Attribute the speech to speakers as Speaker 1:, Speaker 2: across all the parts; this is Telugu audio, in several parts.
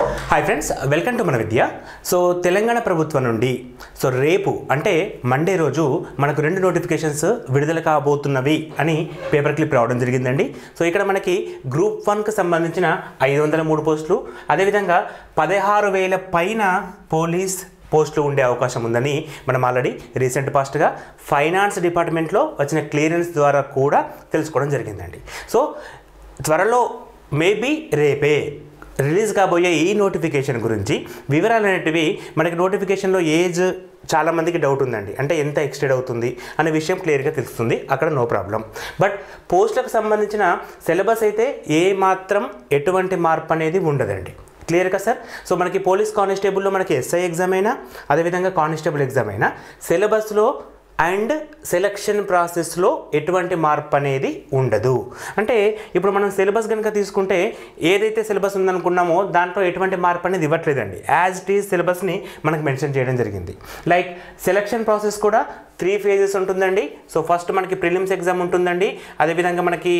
Speaker 1: హాయ్ ఫ్రెండ్స్ వెల్కమ్ టు మన విద్య సో తెలంగాణ ప్రభుత్వం నుండి సో రేపు అంటే మండే రోజు మనకు రెండు నోటిఫికేషన్స్ విడుదల కాబోతున్నవి అని పేపర్ క్లిప్ రావడం జరిగిందండి సో ఇక్కడ మనకి గ్రూప్ వన్కి సంబంధించిన ఐదు వందల మూడు పోస్టులు అదేవిధంగా పదహారు వేల పైన పోలీస్ పోస్టులు ఉండే అవకాశం ఉందని మనం ఆల్రెడీ రీసెంట్ పాస్ట్గా ఫైనాన్స్ డిపార్ట్మెంట్లో వచ్చిన క్లియరెన్స్ ద్వారా కూడా తెలుసుకోవడం జరిగిందండి సో త్వరలో మేబీ రేపే రిలీజ్ కాబోయే ఈ నోటిఫికేషన్ గురించి వివరాలు అనేటివి మనకి నోటిఫికేషన్లో ఏజ్ చాలా మందికి డౌట్ ఉందండి అంటే ఎంత ఎక్స్టెండ్ అవుతుంది అనే విషయం క్లియర్గా తెలుస్తుంది అక్కడ నో ప్రాబ్లం బట్ పోస్టులకు సంబంధించిన సిలబస్ అయితే ఏ మాత్రం ఎటువంటి మార్పు అనేది ఉండదండి క్లియర్ కదా సార్ సో మనకి పోలీస్ కానిస్టేబుల్లో మనకి ఎస్ఐ ఎగ్జామ్ అయినా అదేవిధంగా కానిస్టేబుల్ ఎగ్జామ్ అయినా సిలబస్లో అండ్ సెలక్షన్ ప్రాసెస్లో ఎటువంటి మార్పు అనేది ఉండదు అంటే ఇప్పుడు మనం సిలబస్ కనుక తీసుకుంటే ఏదైతే సిలబస్ ఉందనుకున్నామో దాంట్లో ఎటువంటి మార్పు అనేది ఇవ్వట్లేదండి యాజ్ ఇట్ ఈజ్ సిలబస్ని మనకు మెన్షన్ చేయడం జరిగింది లైక్ సెలక్షన్ ప్రాసెస్ కూడా త్రీ ఫేజెస్ ఉంటుందండి సో ఫస్ట్ మనకి ప్రిలిమ్స్ ఎగ్జామ్ ఉంటుందండి అదేవిధంగా మనకి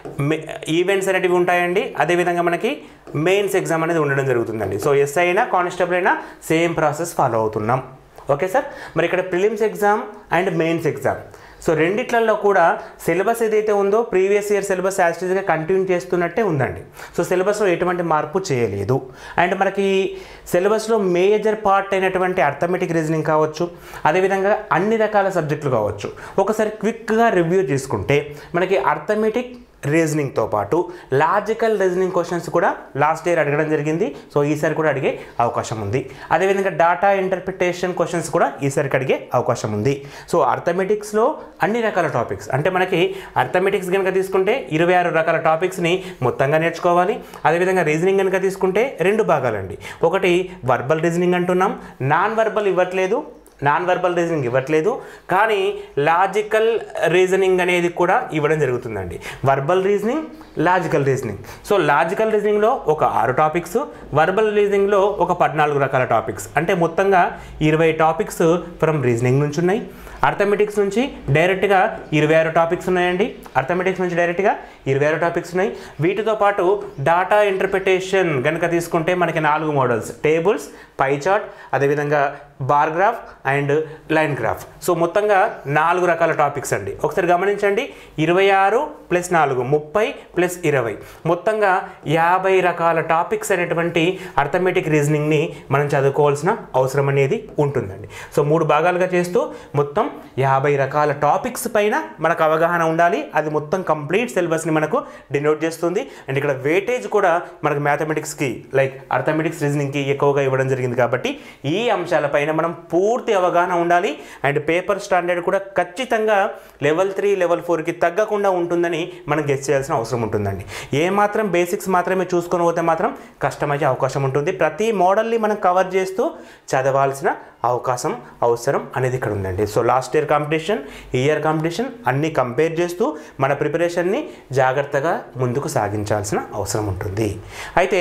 Speaker 1: ఈవెంట్స్ అనేటివి ఉంటాయండి అదేవిధంగా మనకి మెయిన్స్ ఎగ్జామ్ అనేది ఉండడం జరుగుతుందండి సో ఎస్ఐ అయినా కానిస్టేబుల్ అయినా సేమ్ ప్రాసెస్ ఫాలో అవుతున్నాం ఓకే సార్ మరి ఇక్కడ prelims exam and mains exam so రెండిట్లలో కూడా సిలబస్ ఏదైతే ఉందో ప్రీవియస్ ఇయర్ సిలబస్ యాస్టీజ్గా కంటిన్యూ చేస్తున్నట్టే ఉందండి సో సిలబస్లో ఎటువంటి మార్పు చేయలేదు అండ్ మనకి సిలబస్లో మేజర్ పార్ట్ అయినటువంటి అర్థమెటిక్ రీజనింగ్ కావచ్చు అదేవిధంగా అన్ని రకాల సబ్జెక్టులు కావచ్చు ఒకసారి క్విక్గా రివ్యూ చేసుకుంటే మనకి అర్థమెటిక్ రీజనింగ్తో పాటు లాజికల్ రీజనింగ్ క్వశ్చన్స్ కూడా లాస్ట్ ఇయర్ అడగడం జరిగింది సో ఈసారి కూడా అడిగే అవకాశం ఉంది అదేవిధంగా డాటా ఇంటర్ప్రిటేషన్ క్వశ్చన్స్ కూడా ఈసారికి అడిగే అవకాశం ఉంది సో అర్థమెటిక్స్లో అన్ని రకాల టాపిక్స్ అంటే మనకి అర్థమెటిక్స్ కనుక తీసుకుంటే ఇరవై ఆరు రకాల టాపిక్స్ని మొత్తంగా నేర్చుకోవాలి అదేవిధంగా రీజనింగ్ కనుక తీసుకుంటే రెండు భాగాలండి ఒకటి వర్బల్ రీజనింగ్ అంటున్నాం నాన్ వర్బల్ ఇవ్వట్లేదు నాన్ వెర్బల్ రీజనింగ్ ఇవ్వట్లేదు కానీ లాజికల్ రీజనింగ్ అనేది కూడా ఇవ్వడం జరుగుతుందండి verbal reasoning logical reasoning so logical రీజనింగ్లో ఒక ఆరు టాపిక్స్ వర్బల్ రీజనింగ్లో ఒక పద్నాలుగు రకాల టాపిక్స్ అంటే మొత్తంగా ఇరవై టాపిక్స్ ఫ్రమ్ రీజనింగ్ నుంచి ఉన్నాయి అర్థమెటిక్స్ నుంచి డైరెక్ట్గా ఇరవై ఆరు టాపిక్స్ ఉన్నాయండి అర్థమెటిక్స్ నుంచి డైరెక్ట్గా ఇరవై ఆరు టాపిక్స్ ఉన్నాయి వీటితో పాటు డాటా ఇంటర్ప్రిటేషన్ కనుక తీసుకుంటే మనకి నాలుగు మోడల్స్ టేబుల్స్ పై చార్ట్ అదేవిధంగా bar graph and line graph so మొత్తంగా నాలుగు రకాల టాపిక్స్ అండి ఒకసారి గమనించండి ఇరవై ఆరు ప్లస్ నాలుగు ముప్పై ప్లస్ ఇరవై మొత్తంగా యాభై రకాల టాపిక్స్ అనేటువంటి అర్థమెటిక్ రీజనింగ్ని మనం చదువుకోవాల్సిన అవసరం అనేది ఉంటుందండి సో మూడు భాగాలుగా చేస్తూ మొత్తం యాభై రకాల టాపిక్స్ పైన మనకు అవగాహన ఉండాలి అది మొత్తం కంప్లీట్ సిలబస్ని మనకు డినోట్ చేస్తుంది అండ్ ఇక్కడ వెయిటేజ్ కూడా మనకు మ్యాథమెటిక్స్కి లైక్ అర్థమెటిక్స్ రీజనింగ్కి ఎక్కువగా ఇవ్వడం జరిగింది కాబట్టి ఈ అంశాలపైన మనం పూర్తి అవగాహన ఉండాలి అండ్ పేపర్ స్టాండర్డ్ కూడా ఖచ్చితంగా లెవెల్ త్రీ లెవెల్ ఫోర్కి తగ్గకుండా ఉంటుందని మనం గెస్ చేయాల్సిన అవసరం ఉంటుందండి ఏ మాత్రం బేసిక్స్ మాత్రమే చూసుకొని పోతే మాత్రం కష్టమయ్యే అవకాశం ఉంటుంది ప్రతి మోడల్ని మనం కవర్ చేస్తూ చదవాల్సిన అవకాశం అవసరం అనేది ఇక్కడ ఉందండి సో లాస్ట్ ఇయర్ కాంపిటీషన్ ఈ ఇయర్ కాంపిటీషన్ అన్నీ కంపేర్ చేస్తూ మన ప్రిపరేషన్ని జాగ్రత్తగా ముందుకు సాగించాల్సిన అవసరం ఉంటుంది అయితే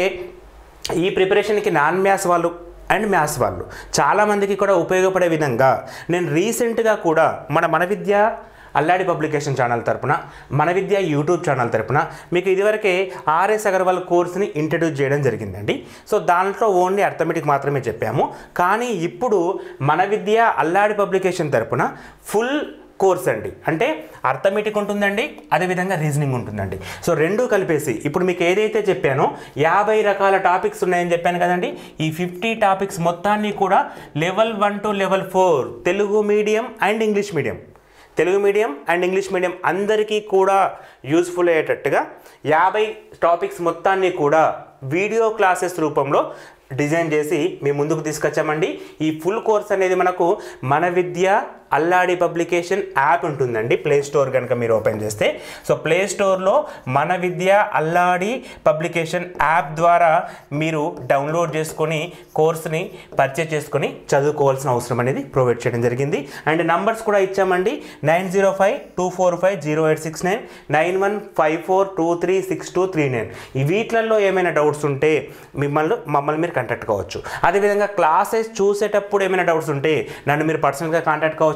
Speaker 1: ఈ ప్రిపరేషన్కి నాన్ మ్యాథ్స్ వాళ్ళు అండ్ మ్యాథ్స్ వాళ్ళు చాలామందికి కూడా ఉపయోగపడే విధంగా నేను రీసెంట్గా కూడా మన మన విద్య అల్లాడి పబ్లికేషన్ ఛానల్ తరపున మన విద్య యూట్యూబ్ ఛానల్ తరపున మీకు ఇదివరకే ఆర్ఎస్ అగర్వాల్ కోర్స్ని ఇంట్రడ్యూస్ చేయడం జరిగిందండి సో దాంట్లో ఓన్లీ అర్థమెటిక్ మాత్రమే చెప్పాము కానీ ఇప్పుడు మన విద్య అల్లాడి పబ్లికేషన్ తరపున ఫుల్ కోర్స్ అండి అంటే అర్థమెటిక్ ఉంటుందండి అదేవిధంగా రీజనింగ్ ఉంటుందండి సో రెండు కలిపేసి ఇప్పుడు మీకు ఏదైతే చెప్పానో యాభై రకాల టాపిక్స్ ఉన్నాయని చెప్పాను కదండి ఈ ఫిఫ్టీ టాపిక్స్ మొత్తాన్ని కూడా level one to level four Telugu medium and English medium Telugu medium and English medium అందరికీ కూడా యూస్ఫుల్ అయ్యేటట్టుగా యాభై టాపిక్స్ మొత్తాన్ని కూడా వీడియో క్లాసెస్ రూపంలో డిజైన్ చేసి మీ ముందుకు తీసుకొచ్చామండి ఈ ఫుల్ కోర్స్ అనేది మనకు మన విద్య అల్లాడి పబ్లికేషన్ యాప్ ఉంటుందండి ప్లే స్టోర్ కనుక మీరు ఓపెన్ చేస్తే సో ప్లే స్టోర్లో మన విద్య అల్లాడి పబ్లికేషన్ యాప్ ద్వారా మీరు డౌన్లోడ్ చేసుకొని కోర్స్ని పర్చేజ్ చేసుకొని చదువుకోవాల్సిన అవసరం అనేది ప్రొవైడ్ చేయడం జరిగింది అండ్ నంబర్స్ కూడా ఇచ్చామండి nine zero five two four five zero eight six nine nine one five four two three six two three nine ఈ వీటిలలో ఏమైనా డౌట్స్ ఉంటే మిమ్మల్ని మమ్మల్ని మీరు కాంటాక్ట్ కావచ్చు అదేవిధంగా క్లాసెస్ చూసేటప్పుడు ఏమైనా డౌట్స్ ఉంటే నన్ను మీరు పర్సనల్గా కాంటాక్ట్ కావచ్చు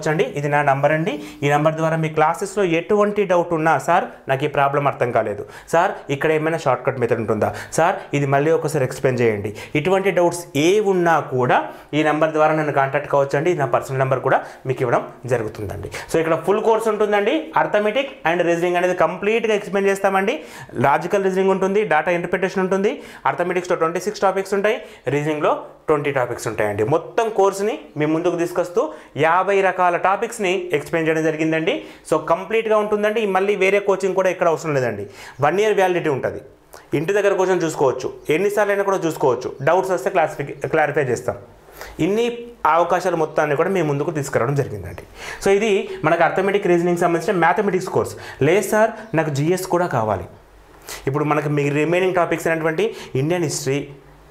Speaker 1: అండి ఇది నా నంబర్ అండి ఈ నంబర్ ద్వారా మీ క్లాసెస్లో ఎటువంటి డౌట్ ఉన్నా సార్ నాకు ఈ ప్రాబ్లం అర్థం కాలేదు సార్ ఇక్కడ ఏమైనా షార్ట్ కట్ మెథడ్ ఉంటుందా సార్ ఇది మళ్ళీ ఒకసారి ఎక్స్ప్లెయిన్ చేయండి ఇటువంటి డౌట్స్ ఏ ఉన్నా కూడా ఈ నెంబర్ ద్వారా నన్ను కాంటాక్ట్ కావచ్చు అండి ఇది నా పర్సనల్ నెంబర్ కూడా మీకు ఇవ్వడం జరుగుతుందండి సో ఇక్కడ ఫుల్ కోర్స్ ఉంటుందండి అర్థమెటిక్ అండ్ రీజనింగ్ అనేది కంప్లీట్గా ఎక్స్ప్లెయిన్ చేస్తామండి లాజికల్ రీజనింగ్ ఉంటుంది డేటా ఇంటర్ప్రిటేషన్ ఉంటుంది అర్థమెటిక్స్లో ట్వంటీ సిక్స్ టాపిక్స్ ఉంటాయి రీజనింగ్లో ట్వంటీ టాపిక్స్ ఉంటాయండి మొత్తం కోర్సుని మీ ముందుకు తీసుకొస్తూ యాభై రకాల టాపిక్స్ని ఎక్స్ప్లెయిన్ చేయడం జరిగిందండి సో కంప్లీట్గా ఉంటుందండి మళ్ళీ వేరే కోచింగ్ కూడా ఎక్కడ అవసరం లేదండి వన్ ఇయర్ వ్యాలిడిటీ ఉంటుంది ఇంటి దగ్గర కోసం చూసుకోవచ్చు ఎన్నిసార్లు అయినా కూడా చూసుకోవచ్చు డౌట్స్ వస్తే క్లాసిఫిక్ క్లారిఫై చేస్తాం ఇన్ని అవకాశాలు మొత్తాన్ని కూడా మేము ముందుకు తీసుకురావడం జరిగిందండి సో ఇది మనకు అర్థమెటిక్ రీజనింగ్ సంబంధించిన మ్యాథమెటిక్స్ కోర్స్ లేదు సార్ నాకు జిఎస్ కూడా కావాలి ఇప్పుడు మనకు మీ రిమైనింగ్ టాపిక్స్ అయినటువంటి Indian history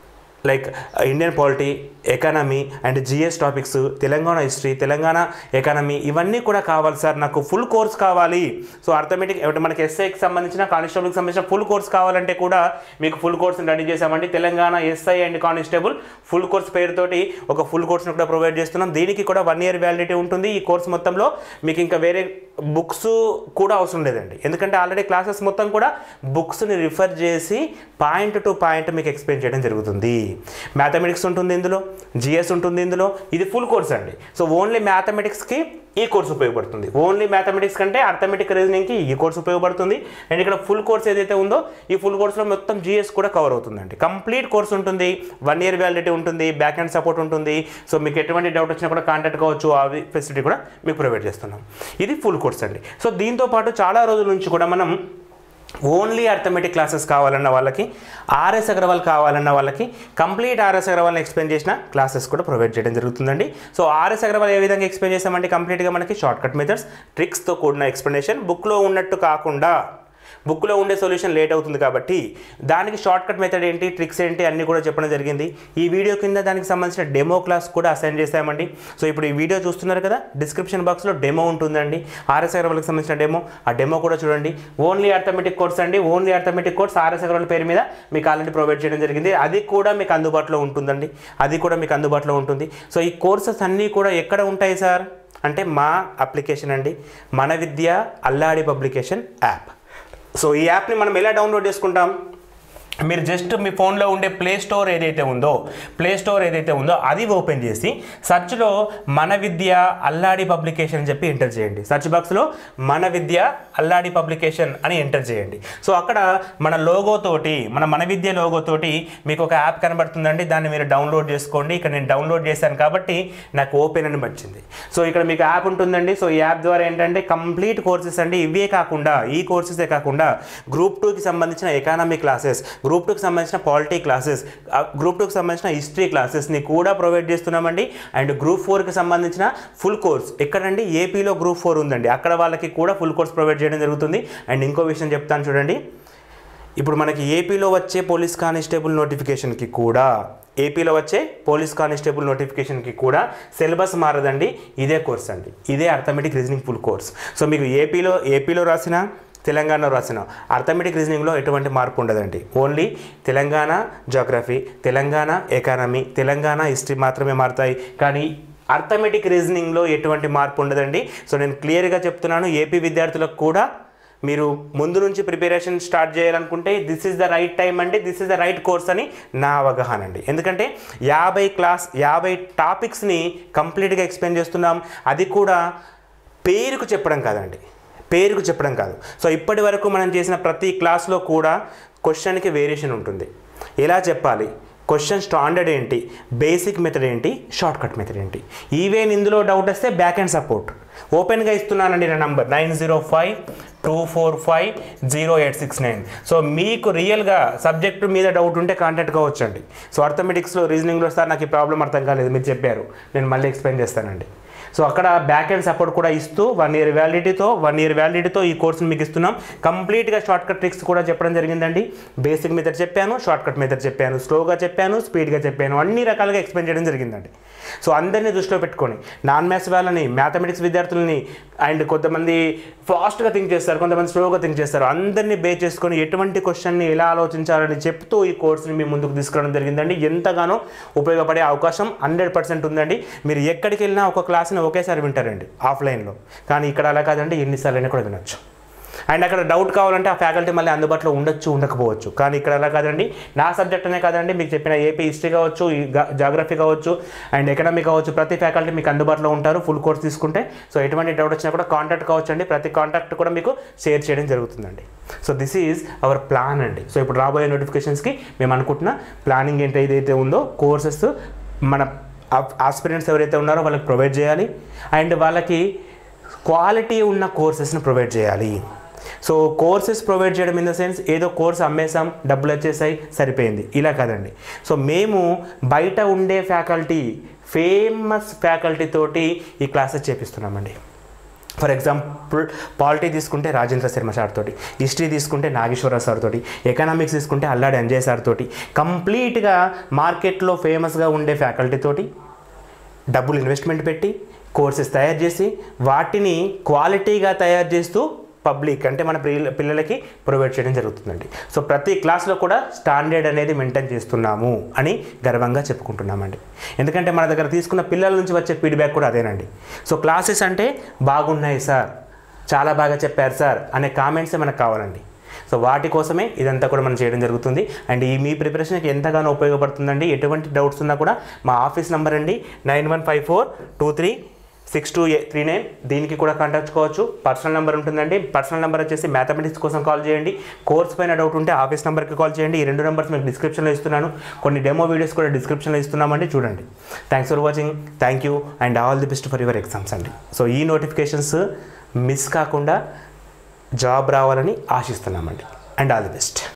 Speaker 1: like Indian polity economy and GS topics Telangana history Telangana economy ఇవన్నీ కూడా కావాలి సార్ నాకు ఫుల్ కోర్స్ కావాలి సో అర్థమెటిక్ అంటే మనకి ఎస్ఐకి సంబంధించిన కానిస్టేబుల్కి సంబంధించిన ఫుల్ కోర్స్ కావాలంటే కూడా మీకు ఫుల్ కోర్స్ని రెడీ చేసామండి Telangana SI and constable full course పేరుతోటి ఒక ఫుల్ కోర్స్ని కూడా ప్రొవైడ్ చేస్తున్నాం దీనికి కూడా వన్ ఇయర్ వ్యాలిడిటీ ఉంటుంది ఈ కోర్స్ మొత్తంలో మీకు ఇంకా వేరే బుక్స్ కూడా అవసరం లేదండి ఎందుకంటే ఆల్రెడీ క్లాసెస్ మొత్తం కూడా బుక్స్ని రిఫర్ చేసి పాయింట్ టు పాయింట్ మీకు ఎక్స్ప్లెయిన్ చేయడం జరుగుతుంది మ్యాథమెటిక్స్ ఉంటుంది ఇందులో జిఎస్ ఉంటుంది ఇందులో ఇది ఫుల్ కోర్స్ అండి సో ఓన్లీ మ్యాథమెటిక్స్కి ఈ కోర్స్ ఉపయోగపడుతుంది ఓన్లీ మ్యాథమెటిక్స్ కంటే అర్థమెటిక్ రీజనింగ్కి ఈ కోర్స్ ఉపయోగపడుతుంది అండ్ ఇక్కడ ఫుల్ కోర్స్ ఏదైతే ఉందో ఈ ఫుల్ కోర్స్లో మొత్తం జిఎస్ కూడా కవర్ అవుతుందండి కంప్లీట్ కోర్స్ ఉంటుంది వన్ ఇయర్ వ్యాలిడిటీ ఉంటుంది బ్యాక్ అండ్ సపోర్ట్ ఉంటుంది సో మీకు ఎటువంటి డౌట్ వచ్చినా కూడా కాంటాక్ట్ కావచ్చు ఆ ఫెసిలిటీ కూడా మీకు ప్రొవైడ్ చేస్తున్నాం ఇది ఫుల్ కోర్స్ అండి సో దీంతో పాటు చాలా రోజుల నుంచి కూడా మనం ఓన్లీ అర్థమెటిక్ క్లాసెస్ కావాలన్న వాళ్ళకి ఆర్ఎస్ అగర్వాల్ కావాలన్న వాళ్ళకి కంప్లీట్ ఆర్ఎస్ అగర్వాల్ని ఎక్స్ప్లెయిన్ చేసిన క్లాసెస్ కూడా ప్రొవైడ్ చేయడం జరుగుతుందండి సో ఆర్ఎస్ అగర్వాల్ ఏ విధంగా ఎక్స్ప్లెయిన్ చేసామంటే కంప్లీట్గా మనకి షార్ట్ కట్ మెథడ్స్ ట్రిక్స్తో కూడిన ఎక్స్ప్లెనేషన్ బుక్లో ఉన్నట్టు కాకుండా బుక్లో ఉండే సొల్యూషన్ లేట్ అవుతుంది కాబట్టి దానికి షార్ట్ కట్ మెథడ్ ఏంటి ట్రిక్స్ ఏంటి అన్నీ కూడా చెప్పడం జరిగింది ఈ వీడియో కింద దానికి సంబంధించిన డెమో క్లాస్ కూడా అసైన్ చేశామండి సో ఇప్పుడు ఈ వీడియో చూస్తున్నారు కదా డిస్క్రిప్షన్ బాక్స్లో డెమో ఉంటుందండి ఆర్ఎస్ అగర్వాల్కి సంబంధించిన డెమో ఆ డెమో కూడా చూడండి ఓన్లీ అర్థమెటిక్ కోర్స్ అండి only arithmetic course RS Agarwal పేరు మీద మీకు ఆల్రెడీ ప్రొవైడ్ చేయడం జరిగింది అది కూడా మీకు అందుబాటులో ఉంటుందండి అది కూడా మీకు అందుబాటులో ఉంటుంది సో ఈ కోర్సెస్ అన్నీ కూడా ఎక్కడ ఉంటాయి సార్ అంటే మా అప్లికేషన్ అండి మన Vidya Alladi publication app so ఈ యాప్ని మనం ఎలా డౌన్లోడ్ చేసుకుంటాం మీరు జస్ట్ మీ ఫోన్లో ఉండే ప్లే స్టోర్ ఏదైతే ఉందో ప్లే స్టోర్ ఏదైతే ఉందో అది ఓపెన్ చేసి సెర్చ్లో మన విద్య అల్లాడి పబ్లికేషన్ అని చెప్పి ఎంటర్ చేయండి సెర్చ్ బాక్స్లో మన విద్య అల్లాడి పబ్లికేషన్ అని ఎంటర్ చేయండి సో అక్కడ మన లోగోతోటి మన మన విద్య లోగోతోటి మీకు ఒక యాప్ కనబడుతుందండి దాన్ని మీరు డౌన్లోడ్ చేసుకోండి ఇక్కడ నేను డౌన్లోడ్ చేశాను కాబట్టి నాకు ఓపెన్ అని వచ్చింది సో ఇక్కడ మీకు యాప్ ఉంటుందండి సో ఈ యాప్ ద్వారా ఏంటంటే కంప్లీట్ కోర్సెస్ అండి ఇవే కాకుండా ఈ కోర్సెసే కాకుండా గ్రూప్ టూకి సంబంధించిన ఎకానమీ క్లాసెస్ గ్రూప్ టూకి సంబంధించిన పాలిటీ క్లాసెస్ గ్రూప్ టూకి సంబంధించిన హిస్టరీ క్లాసెస్ని కూడా ప్రొవైడ్ చేస్తున్నామండి అండ్ గ్రూప్ ఫోర్కి సంబంధించిన ఫుల్ కోర్స్ ఎక్కడండి ఏపీలో గ్రూప్ ఫోర్ ఉందండి అక్కడ వాళ్ళకి కూడా ఫుల్ కోర్స్ ప్రొవైడ్ చేయడం జరుగుతుంది అండ్ ఇంకో విషయం చెప్తాను చూడండి ఇప్పుడు మనకి ఏపీలో వచ్చే పోలీస్ కానిస్టేబుల్ నోటిఫికేషన్కి కూడా ఏపీలో వచ్చే పోలీస్ కానిస్టేబుల్ నోటిఫికేషన్కి కూడా సిలబస్ మారదండి ఇదే కోర్స్ అండి ఇదే arithmetic reasoning full course so మీకు ఏపీలో ఏపీలో రాసిన తెలంగాణలో రాసిన అర్థమెటిక్ రీజనింగ్లో ఎటువంటి మార్పు ఉండదండి only Telangana geography Telangana economy Telangana history మాత్రమే మారుతాయి కానీ అర్థమెటిక్ రీజనింగ్లో ఎటువంటి మార్పు ఉండదండి సో నేను క్లియర్గా చెప్తున్నాను ఏపీ విద్యార్థులకు కూడా మీరు ముందు నుంచి ప్రిపరేషన్ స్టార్ట్ చేయాలనుకుంటే this is the right time అండి this is the right course అని నా అవగాహన అండి ఎందుకంటే యాభై క్లాస్ యాభై టాపిక్స్ని కంప్లీట్గా ఎక్స్ప్లెయిన్ చేస్తున్నాం అది కూడా పేరుకు చెప్పడం కాదండి పేరుకు చెప్పడం కాదు సో ఇప్పటి వరకు మనం చేసిన ప్రతి క్లాస్లో కూడా క్వశ్చన్కి వేరియేషన్ ఉంటుంది ఎలా చెప్పాలి క్వశ్చన్ స్టాండర్డ్ ఏంటి బేసిక్ మెథడ్ ఏంటి షార్ట్ కట్ మెథడ్ ఏంటి ఈవెన్ ఇందులో డౌట్ వస్తే బ్యాక్ అండ్ సపోర్ట్ ఓపెన్గా ఇస్తున్నానండి నా number nine zero five two four five zero eight six nine so మీకు రియల్గా సబ్జెక్ట్ మీద డౌట్ ఉంటే కాంటాక్ట్ కావచ్చండి సో అర్థమెటిక్స్లో రీజనింగ్లో సార్ నాకు ఈ ప్రాబ్లం అర్థం కాలేదు మీరు చెప్పారు నేను మళ్ళీ ఎక్స్ప్లెయిన్ చేస్తానండి సో అక్కడ బ్యాక్ అండ్ సపోర్ట్ కూడా ఇస్తూ వన్ ఇయర్ వ్యాలిడిటీతో వన్ ఇయర్ వ్యాలిడిటీతో ఈ కోర్సుని మీకు ఇస్తున్నాం కంప్లీట్గా షార్ట్ కట్ ట్రిక్స్ కూడా చెప్పడం జరిగిందండి బేసిక్ మెథడ్ చెప్పాను షార్ట్ కట్ మెథడ్ చెప్పాను స్లోగా చెప్పాను స్పీడ్గా చెప్పాను అన్ని రకాలుగా ఎక్స్ప్లెయిన్ చేయడం జరిగిందండి సో అందరినీ దృష్టిలో పెట్టుకొని నాన్ మ్యాథ్స్ వాళ్ళని మ్యాథమెటిక్స్ విద్యార్థులని అండ్ కొంతమంది ఫాస్ట్గా థింక్ చేస్తారు కొంతమంది స్లోగా థింక్ చేస్తారు అందరినీ బే చేసుకొని ఎటువంటి క్వశ్చన్ని ఎలా ఆలోచించాలని చెప్తూ ఈ కోర్సుని మీ ముందుకు తీసుకురావడం జరిగిందండి ఎంతగానో ఉపయోగపడే అవకాశం హండ్రెడ్ పర్సెంట్ ఉందండి మీరు ఎక్కడికి వెళ్ళినా ఒక క్లాస్ని క్లాస్ని ఒకేసారి వింటారండి ఆఫ్లైన్లో కానీ ఇక్కడ అలా కాదండి ఎన్నిసార్లు అయినా కూడా వినొచ్చు అండ్ అక్కడ డౌట్ కావాలంటే ఆ ఫ్యాకల్టీ మళ్ళీ అందుబాటులో ఉండొచ్చు ఉండకపోవచ్చు కానీ ఇక్కడ అలా కాదండి నా సబ్జెక్ట్ అనే కాదండి మీకు చెప్పిన ఏపీ హిస్టరీ కావచ్చు ఈ జాగ్రఫీ కావచ్చు అండ్ ఎకనామీ కావచ్చు ప్రతి ఫ్యాకల్టీ మీకు అందుబాటులో ఉంటారు ఫుల్ కోర్స్ తీసుకుంటే సో ఎటువంటి డౌట్ వచ్చినా కూడా కాంటాక్ట్ కావచ్చు అండి ప్రతి కాంటాక్ట్ కూడా మీకు షేర్ చేయడం జరుగుతుందండి so this is our plan అండి సో ఇప్పుడు రాబోయే నోటిఫికేషన్స్కి మేము అనుకుంటున్న ప్లానింగ్ ఏంటి ఏదైతే ఉందో కోర్సెస్ మన ఆస్పిరెంట్స్ ఎవరైతే ఉన్నారో వాళ్ళకి ప్రొవైడ్ చేయాలి అండ్ వాళ్ళకి క్వాలిటీ ఉన్న కోర్సెస్ని ప్రొవైడ్ చేయాలి సో కోర్సెస్ ప్రొవైడ్ చేయడం ఇన్ ద సెన్స్ ఏదో కోర్స్ అమ్మేసాం డబ్బులు వచ్చేసాయి సరిపోయింది ఇలా కాదండి సో మేము బయట ఉండే ఫ్యాకల్టీ ఫేమస్ ఫ్యాకల్టీ తోటి ఈ క్లాసెస్ చేపిస్తున్నామండి ఫర్ ఎగ్జాంపుల్ పాలిటీ తీసుకుంటే రాజేంద్ర శర్మ సార్ తోటి హిస్టరీ తీసుకుంటే నాగేశ్వరరావు సార్ తోటి ఎకనామిక్స్ తీసుకుంటే అల్లాడి అంజయ్ సార్ తోటి కంప్లీట్గా మార్కెట్లో ఫేమస్గా ఉండే ఫ్యాకల్టీ తోటి డబ్బులు ఇన్వెస్ట్మెంట్ పెట్టి కోర్సెస్ తయారు చేసి వాటిని క్వాలిటీగా తయారు చేస్తూ పబ్లిక్ అంటే మన పిల్ల- పిల్లలకి ప్రొవైడ్ చేయడం జరుగుతుందండి సో ప్రతి క్లాస్లో కూడా స్టాండర్డ్ అనేది మెయింటైన్ చేస్తున్నాము అని గర్వంగా చెప్పుకుంటున్నామండి ఎందుకంటే మన దగ్గర తీసుకున్న పిల్లల నుంచి వచ్చే ఫీడ్బ్యాక్ కూడా అదేనండి సో క్లాసెస్ అంటే బాగున్నాయి సార్ చాలా బాగా చెప్పారు సార్ అనే కామెంట్సే మనకు కావాలండి సో వాటి కోసమే ఇదంతా కూడా మనం చేయడం జరుగుతుంది అండ్ ఈ మీ ప్రిపరేషన్కి ఎంతగానో ఉపయోగపడుతుందండి ఎటువంటి డౌట్స్ ఉన్నా కూడా మా ఆఫీస్ నెంబర్ అండి nine one five four two three six two three nine దీనికి కూడా కాంటాక్ట్ కావచ్చు పర్సనల్ నెంబర్ ఉంటుందండి పర్సనల్ నెంబర్ వచ్చేసి మ్యాథమెటిక్స్ కోసం కాల్ చేయండి కోర్స్ పైన డౌట్ ఉంటే ఆఫీస్ నెంబర్కి కాల్ చేయండి ఈ రెండు నెంబర్స్ మీకు డిస్క్రిప్షన్లో ఇస్తున్నాను కొన్ని డెమో వీడియోస్ కూడా డిస్క్రిప్షన్లో ఇస్తున్నామండి చూడండి thanks for watching thank you and all the best for your exams అండి సో ఈ నోటిఫికేషన్స్ మిస్ కాకుండా జాబ్ రావాలని ఆశిస్తున్నామండి అండ్ ఆల్ ది బెస్ట్